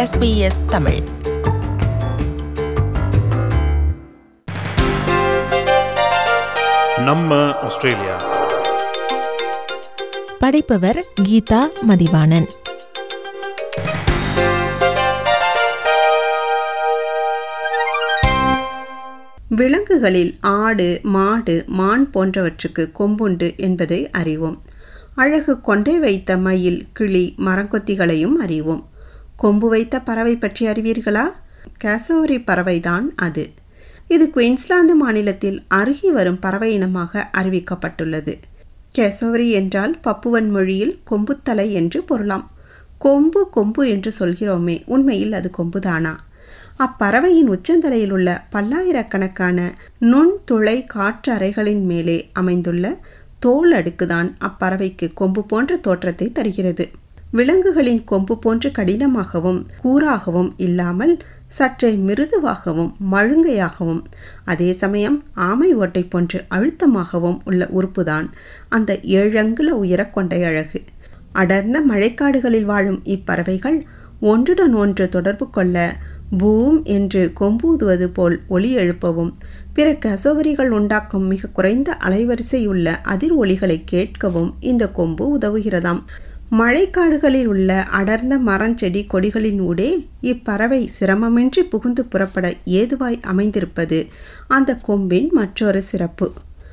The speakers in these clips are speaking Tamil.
SBS தமிழ் நம்ம ஆஸ்திரேலியா படைப்பவர் கீதா மதிவாணன் விலங்குகளில் ஆடு மாடு மான் போன்றவற்றுக்கு கொம்புண்டு என்பதை அறிவோம் அழகு கொண்டை வைத்த மயில் கிளி மரங்கொத்திகளையும் அறிவோம் கொம்பு வைத்த பறவை பற்றி அறிவீர்களா கேசோரி பறவைதான் அது இது குயின்ஸ்லாந்து மாநிலத்தில் அருகி வரும் பறவை இனமாக அறிவிக்கப்பட்டுள்ளது கேசோரி என்றால் பப்புவன் மொழியில் கொம்புத்தலை என்று பொருளாம் கொம்பு கொம்பு என்று சொல்கிறோமே உண்மையில் அது கொம்புதானா அப்பறவையின் உச்சந்தலையில் உள்ள பல்லாயிரக்கணக்கான நுண்துளை காற்றறைகளின் மேலே அமைந்துள்ள தோல் அடுக்குதான் அப்பறவைக்கு கொம்பு போன்ற தோற்றத்தை தருகிறது விலங்குகளின் கொம்பு போன்று கடினமாகவும் கூராகவும் இல்லாமல் சற்றே மிருதுவாகவும் மழுங்கையாகவும் அதே சமயம் ஆமை ஓட்டை போன்று அழுத்தமாகவும் உள்ள உறுப்புதான் அந்த ஏழங்குல உயரக் கொண்ட அழகு அடர்ந்த மழைக்காடுகளில் வாழும் இப்பறவைகள் ஒன்றுடன் ஒன்று தொடர்பு கொள்ள பூம் என்று கொம்பூதுவது போல் ஒலி எழுப்பவும் பிற கசோவரிகள் உண்டாக்கும் மிக குறைந்த அலைவரிசையுள்ள அதிர் ஒலிகளை கேட்கவும் இந்த கொம்பு உதவுகிறதாம் மழைக்காடுகளில் உள்ள அடர்ந்த மரஞ்செடி கொடிகளின் ஊடே இப்பறவை சிரமமின்றி புகுந்து புறப்பட ஏதுவாய் அமைந்திருப்பது அந்த கொம்பின் மற்றொரு சிறப்பு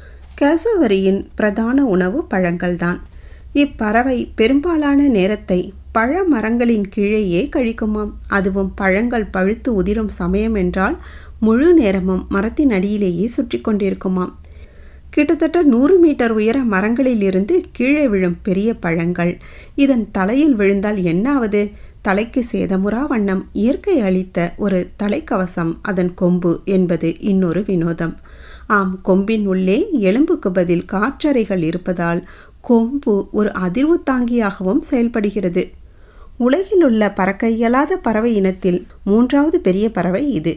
கேசவரியின் பிரதான உணவு பழங்கள்தான் இப்பறவை பெரும்பாலான நேரத்தை பழ மரங்களின் கீழேயே கழிக்குமாம் அதுவும் பழங்கள் பழுத்து உதிரும் சமயம் என்றால் முழு நேரமும் மரத்தின் அடியிலேயே சுற்றி கொண்டிருக்குமாம் கிட்டத்தட்ட நூறு மீட்டர் உயர மரங்களில் இருந்து கீழே விழும் பெரிய பழங்கள் இதன் தலையில் விழுந்தால் என்னாவது தலைக்கு சேதமுறா வண்ணம் இயற்கை அளித்த ஒரு தலைக்கவசம் அதன் கொம்பு என்பது இன்னொரு வினோதம் ஆம் கொம்பின் உள்ளே எலும்புக்கு பதில் காற்றறைகள் இருப்பதால் கொம்பு ஒரு அதிர்வு தாங்கியாகவும் செயல்படுகிறது உலகில் உள்ள பறக்க இயலாத பறவை இனத்தில் மூன்றாவது பெரிய பறவை இது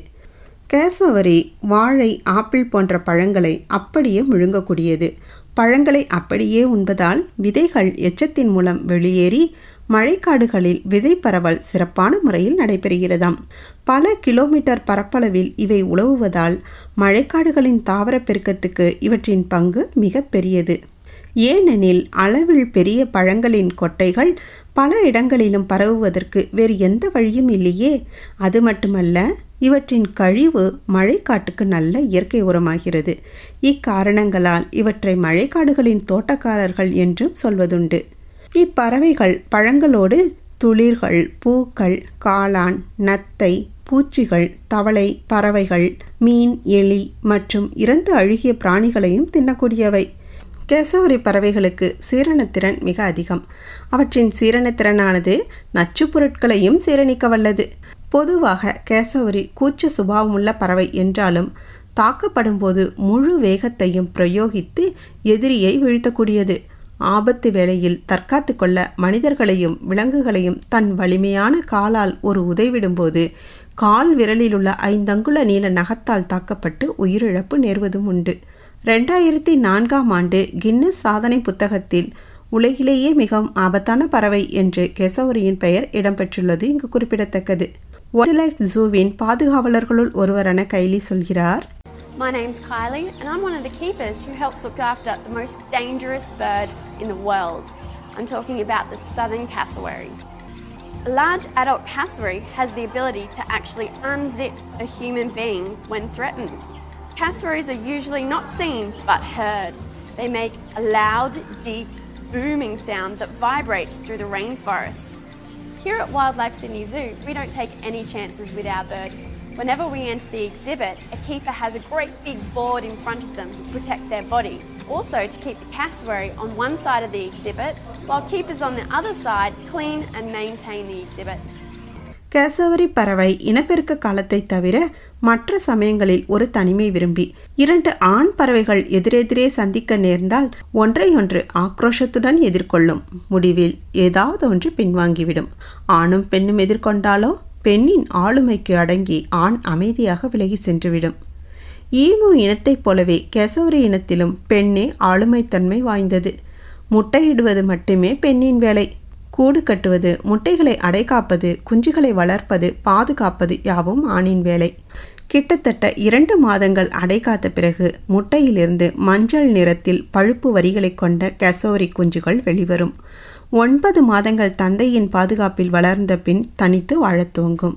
கேசவரி வாழை ஆப்பிள் போன்ற பழங்களை அப்படியே முழுங்கக்கூடியது பழங்களை அப்படியே உண்பதால் விதைகள் எச்சத்தின் மூலம் வெளியேறி மழைக்காடுகளில் விதை பரவல் சிறப்பான முறையில் நடைபெறுகிறதாம் பல கிலோமீட்டர் பரப்பளவில் இவை உழவுவதால் மழைக்காடுகளின் தாவர பெருக்கத்துக்கு இவற்றின் பங்கு மிக பெரியது ஏனெனில் அளவில் பெரிய பழங்களின் கொட்டைகள் பல இடங்களிலும் பரவுவதற்கு வேறு எந்த வழியும் இல்லையே அது மட்டுமல்ல இவற்றின் கழிவு மழைக்காட்டுக்கு நல்ல இயற்கை உரமாகிறது இக்காரணங்களால் இவற்றை மழைக்காடுகளின் தோட்டக்காரர்கள் என்றும் சொல்வதுண்டு இப்பறவைகள் பழங்களோடு துளிர்கள் பூக்கள் காளான் நத்தை பூச்சிகள் தவளை பறவைகள் மீன் எலி மற்றும் இறந்து அழுகிய பிராணிகளையும் தின்னக்கூடியவை கேசவரி பறவைகளுக்கு சீரணத்திறன் மிக அதிகம் அவற்றின் சீரணத்திறனானது நச்சுப் பொருட்களையும் சீரணிக்க வல்லது பொதுவாக கேசவரி கூச்ச சுபாவமுள்ள பறவை என்றாலும் தாக்கப்படும் போது முழு வேகத்தையும் பிரயோகித்து எதிரியை வீழ்த்தக்கூடியது ஆபத்து வேளையில் தற்காத்து கொள்ள மனிதர்களையும் விலங்குகளையும் தன் வலிமையான காலால் ஒரு உதைவிடும்போது கால் விரலில் உள்ள ஐந்தங்குல நீள நகத்தால் தாக்கப்பட்டு உயிரிழப்பு நேர்வதும் உண்டு ரெண்டாயிரத்தி நான்காம் ஆண்டு கின்னஸ் சாதனை புத்தகத்தில் உலகிலேயே மிகவும் ஆபத்தான பறவை என்று கெசவரியின் பெயர் இடம்பெற்றுள்ளது இங்கு குறிப்பிடத்தக்கது வைல்ட் லைஃப் ஜூவின் பாதுகாவலர்களுள் ஒருவரான கைலி சொல்கிறார் My name's Kylie, and I'm one of the keepers who helps look after the most dangerous bird in the world. I'm talking about the southern cassowary. A large adult cassowary has the ability to actually unzip a human being when threatened. Cassowaries are usually not seen but heard. They make a loud, deep, booming sound that vibrates through the rainforest. Here at Wildlife Sydney Zoo, we don't take any chances with our bird. Whenever we enter the exhibit, a keeper has a great big board in front of them to protect their body. Also, to keep the cassowary on one side of the exhibit, while keepers on the other side clean and maintain the exhibit. கேசவரி பறவை இனப்பெருக்க காலத்தை தவிர மற்ற சமயங்களில் ஒரு தனிமை விரும்பி இரண்டு ஆண் பறவைகள் எதிரெதிரே சந்திக்க நேர்ந்தால் ஒன்றையொன்று ஆக்ரோஷத்துடன் எதிர்கொள்ளும் முடிவில் ஏதாவது ஒன்று பின்வாங்கிவிடும் ஆணும் பெண்ணும் எதிர்கொண்டாலோ பெண்ணின் ஆளுமைக்கு அடங்கி ஆண் அமைதியாக விலகி சென்றுவிடும் ஈமு இனத்தைப் போலவே கெசவரி இனத்திலும் பெண்ணே ஆளுமைத்தன்மை வாய்ந்தது முட்டையிடுவது மட்டுமே பெண்ணின் வேலை கூடு கட்டுவது முட்டைகளை அடைகாப்பது குஞ்சுகளை வளர்ப்பது பாதுகாப்பது யாவும் ஆணின் வேலை கிட்டத்தட்ட இரண்டு மாதங்கள் அடைகாத்த பிறகு முட்டையிலிருந்து மஞ்சள் நிறத்தில் பழுப்பு வரிகளை கொண்ட கெசோரி குஞ்சுகள் வெளிவரும் ஒன்பது மாதங்கள் தந்தையின் பாதுகாப்பில் வளர்ந்த பின் தனித்து வாழத் துவங்கும்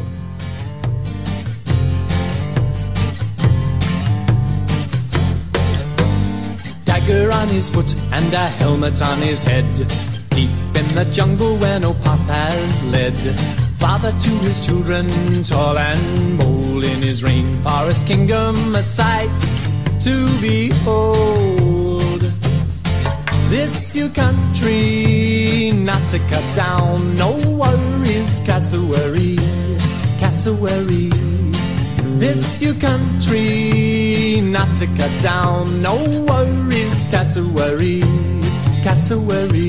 dagger on his foot and a helmet on his head. Deep in the jungle where no path has led. Father to his children, tall and bold in his rainforest kingdom, a sight to behold. This your country, not to cut down, no worries, cassowary, cassowary. This your country, not to cut down, no worries, cassowary, cassowary.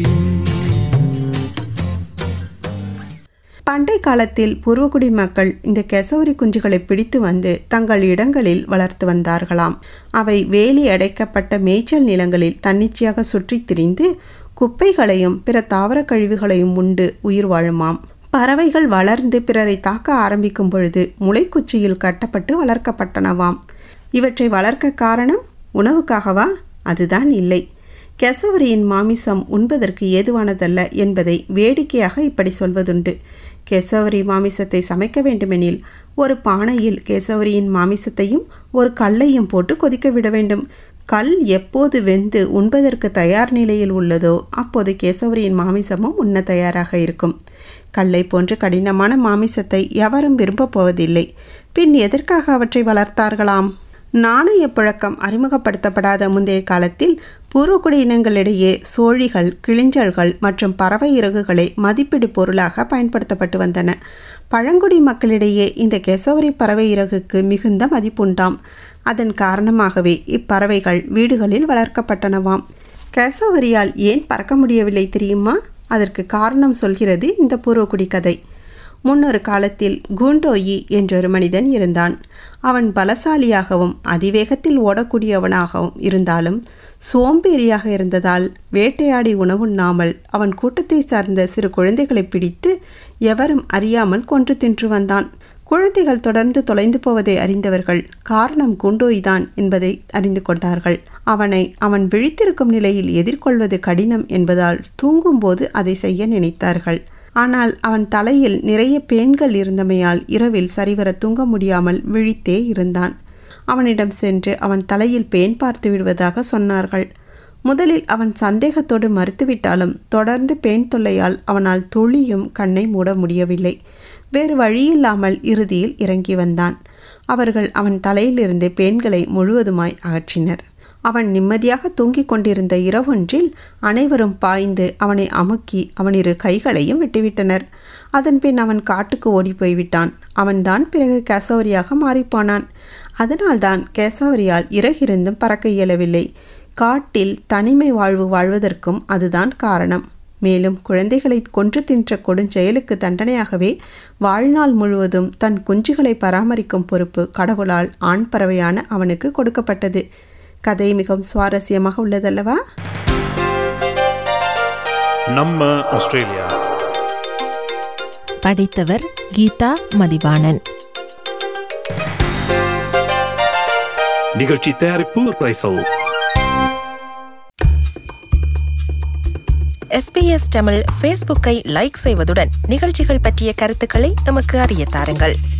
பண்டை காலத்தில் பூர்வகுடி மக்கள் இந்த கெசவரி குஞ்சுகளை பிடித்து வந்து தங்கள் இடங்களில் வளர்த்து வந்தார்களாம் அவை வேலி அடைக்கப்பட்ட மேய்ச்சல் நிலங்களில் தன்னிச்சையாக சுற்றித் திரிந்து குப்பைகளையும் பிற தாவரக் கழிவுகளையும் உண்டு உயிர் வாழுமாம் பறவைகள் வளர்ந்து பிறரை தாக்க ஆரம்பிக்கும் பொழுது முளைக்குச்சியில் கட்டப்பட்டு வளர்க்கப்பட்டனவாம் இவற்றை வளர்க்க காரணம் உணவுக்காகவா அதுதான் இல்லை கெசவரியின் மாமிசம் உண்பதற்கு ஏதுவானதல்ல என்பதை வேடிக்கையாக இப்படி சொல்வதுண்டு கெசவரி மாமிசத்தை சமைக்க வேண்டுமெனில் ஒரு பானையில் கேசவரியின் மாமிசத்தையும் ஒரு கல்லையும் போட்டு கொதிக்க விட வேண்டும் கல் எப்போது வெந்து உண்பதற்கு தயார் நிலையில் உள்ளதோ அப்போது கேசவரியின் மாமிசமும் உண்ண தயாராக இருக்கும் கல்லை போன்று கடினமான மாமிசத்தை எவரும் விரும்பப் போவதில்லை பின் எதற்காக அவற்றை வளர்த்தார்களாம் நாணய புழக்கம் அறிமுகப்படுத்தப்படாத முந்தைய காலத்தில் பூர்வக்குடி இனங்களிடையே சோழிகள் கிளிஞ்சல்கள் மற்றும் பறவை இறகுகளை மதிப்பீடு பொருளாக பயன்படுத்தப்பட்டு வந்தன பழங்குடி மக்களிடையே இந்த கெசோரி பறவை இறகுக்கு மிகுந்த மதிப்புண்டாம் அதன் காரணமாகவே இப்பறவைகள் வீடுகளில் வளர்க்கப்பட்டனவாம் கெசோவரியால் ஏன் பறக்க முடியவில்லை தெரியுமா அதற்கு காரணம் சொல்கிறது இந்த பூர்வக்குடி கதை முன்னொரு காலத்தில் குண்டோயி என்றொரு மனிதன் இருந்தான் அவன் பலசாலியாகவும் அதிவேகத்தில் ஓடக்கூடியவனாகவும் இருந்தாலும் சோம்பேறியாக இருந்ததால் வேட்டையாடி உணவுண்ணாமல் அவன் கூட்டத்தை சார்ந்த சிறு குழந்தைகளை பிடித்து எவரும் அறியாமல் கொன்று தின்று வந்தான் குழந்தைகள் தொடர்ந்து தொலைந்து போவதை அறிந்தவர்கள் காரணம் குண்டோய்தான் என்பதை அறிந்து கொண்டார்கள் அவனை அவன் விழித்திருக்கும் நிலையில் எதிர்கொள்வது கடினம் என்பதால் தூங்கும்போது அதை செய்ய நினைத்தார்கள் ஆனால் அவன் தலையில் நிறைய பேன்கள் இருந்தமையால் இரவில் சரிவர தூங்க முடியாமல் விழித்தே இருந்தான் அவனிடம் சென்று அவன் தலையில் பேன் பார்த்து விடுவதாக சொன்னார்கள் முதலில் அவன் சந்தேகத்தோடு மறுத்துவிட்டாலும் தொடர்ந்து பேன் தொல்லையால் அவனால் துளியும் கண்ணை மூட முடியவில்லை வேறு வழியில்லாமல் இறுதியில் இறங்கி வந்தான் அவர்கள் அவன் தலையிலிருந்து பேன்களை முழுவதுமாய் அகற்றினர் அவன் நிம்மதியாக தூங்கிக் கொண்டிருந்த இரவொன்றில் அனைவரும் பாய்ந்து அவனை அமுக்கி அவன் இரு கைகளையும் விட்டுவிட்டனர் அதன்பின் அவன் காட்டுக்கு ஓடிப்போய்விட்டான் அவன்தான் பிறகு கேசவரியாக மாறிப்போனான் அதனால்தான் கேசவரியால் இறகிருந்தும் பறக்க இயலவில்லை காட்டில் தனிமை வாழ்வு வாழ்வதற்கும் அதுதான் காரணம் மேலும் குழந்தைகளை கொன்று தின்ற கொடுஞ்செயலுக்கு தண்டனையாகவே வாழ்நாள் முழுவதும் தன் குஞ்சுகளை பராமரிக்கும் பொறுப்பு கடவுளால் ஆண் பறவையான அவனுக்கு கொடுக்கப்பட்டது கதை மிகவும் சுவாரஸ்யமாக உள்ளதல்லவா நம்ம ஆஸ்திரேலியா படித்தவர் கீதா மதிவாணன் நிகழ்ச்சி தயாரிப்பு பிரைசல் எஸ்பிஎஸ் தமிழ் ஃபேஸ்புக்கை லைக் செய்வதுடன் நிகழ்ச்சிகள் பற்றிய கருத்துக்களை எமக்கு அறிய தாருங்கள்